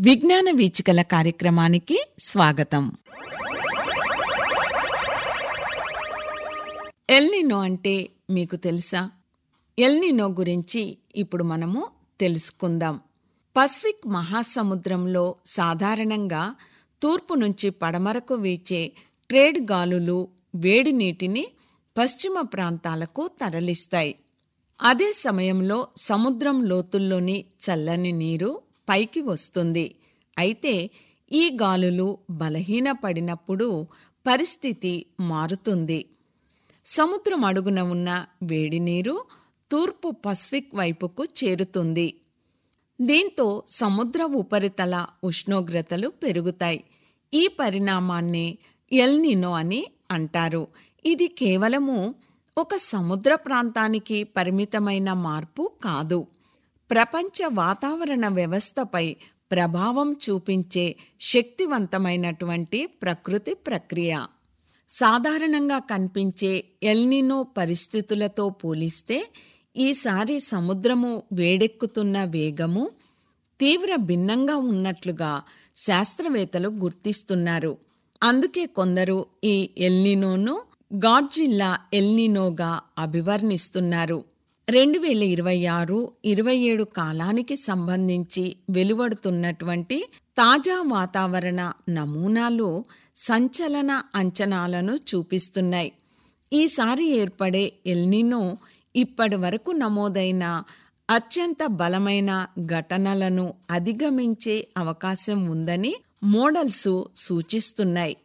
విజ్ఞాన వీచికల కార్యక్రమానికి స్వాగతం ఎల్నినో అంటే మీకు తెలుసా ఎల్నినో గురించి ఇప్పుడు మనము తెలుసుకుందాం పసిఫిక్ మహాసముద్రంలో సాధారణంగా తూర్పు నుంచి పడమరకు వీచే ట్రేడ్ గాలులు వేడి నీటిని పశ్చిమ ప్రాంతాలకు తరలిస్తాయి అదే సమయంలో సముద్రం లోతుల్లోని చల్లని నీరు పైకి వస్తుంది అయితే ఈ గాలులు బలహీనపడినప్పుడు పరిస్థితి మారుతుంది సముద్రం అడుగున ఉన్న వేడి నీరు తూర్పు పసిఫిక్ వైపుకు చేరుతుంది దీంతో సముద్ర ఉపరితల ఉష్ణోగ్రతలు పెరుగుతాయి ఈ పరిణామాన్ని ఎల్నినో అని అంటారు ఇది కేవలము ఒక సముద్ర ప్రాంతానికి పరిమితమైన మార్పు కాదు ప్రపంచ వాతావరణ వ్యవస్థపై ప్రభావం చూపించే శక్తివంతమైనటువంటి ప్రకృతి ప్రక్రియ సాధారణంగా కనిపించే ఎల్నినో పరిస్థితులతో పోలిస్తే ఈసారి సముద్రము వేడెక్కుతున్న వేగము తీవ్ర భిన్నంగా ఉన్నట్లుగా శాస్త్రవేత్తలు గుర్తిస్తున్నారు అందుకే కొందరు ఈ ఎల్నినోను గాడ్జిల్లా ఎల్నినోగా అభివర్ణిస్తున్నారు రెండు వేల ఇరవై ఆరు ఇరవై ఏడు కాలానికి సంబంధించి వెలువడుతున్నటువంటి తాజా వాతావరణ నమూనాలు సంచలన అంచనాలను చూపిస్తున్నాయి ఈసారి ఏర్పడే ఎల్నినో ఇప్పటి వరకు నమోదైన అత్యంత బలమైన ఘటనలను అధిగమించే అవకాశం ఉందని మోడల్స్ సూచిస్తున్నాయి